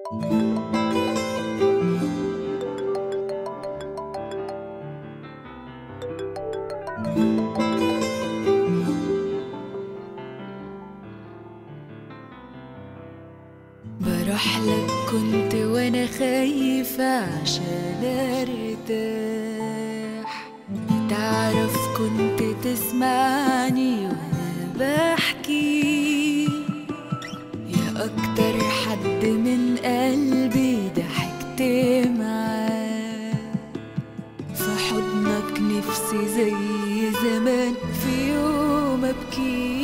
بروح لك كنت وانا خايفة عشان ارتاح تعرف كنت تسمعني وانا بحكي يا اكتر حد من قلبي ضحكت معاه في حضنك نفسي زي زمان في يوم ابكي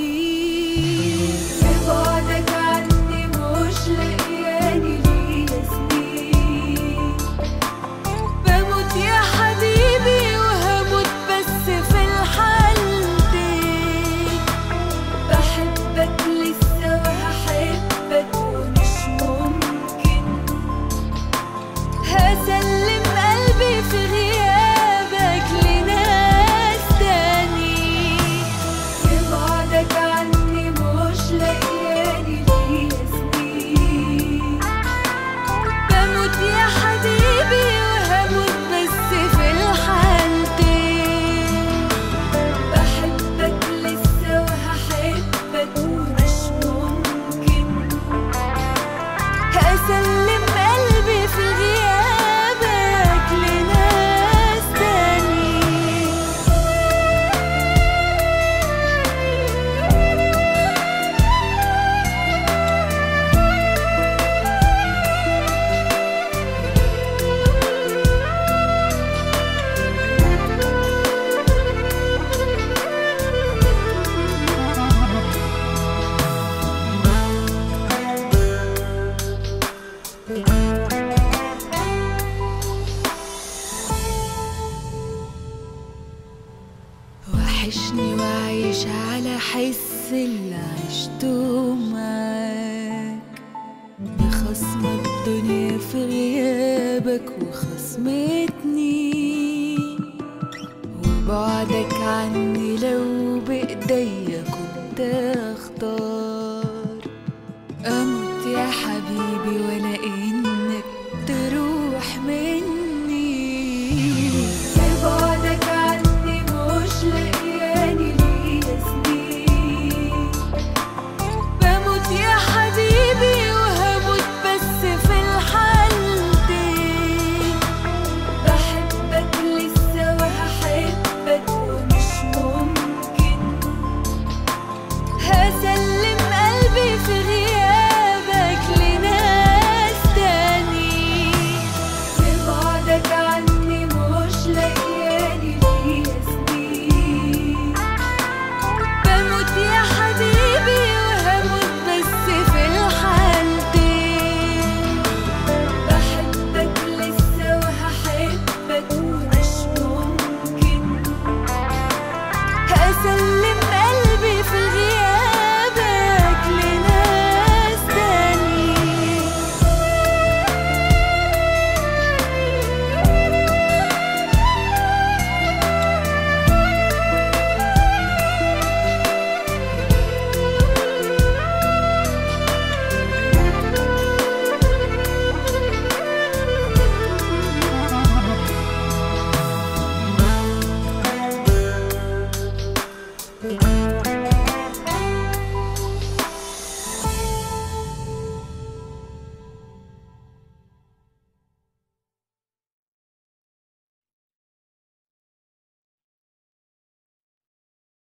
بعدك عني مش لاقياني ليا سنين بموت يا حبيبي وهموت بس في الحالتين بحبك لسه وهحبك ومش ممكن هسلم قلبي في غيابك لناس تاني بعدك عني مش لاقياني ليا سنين بموت يا حبيبي وهموت بس في الحالتين بحبك لسه وهحبك ومش ممكن هسلم قلبي في غيابك لناس تاني وحشني وعايش على حس اللي عشته معاك بخصم الدنيا في غيابك وخصمتني وبعدك عني لو بإيديا كنت اختار اموت يا حبيبي والاقيك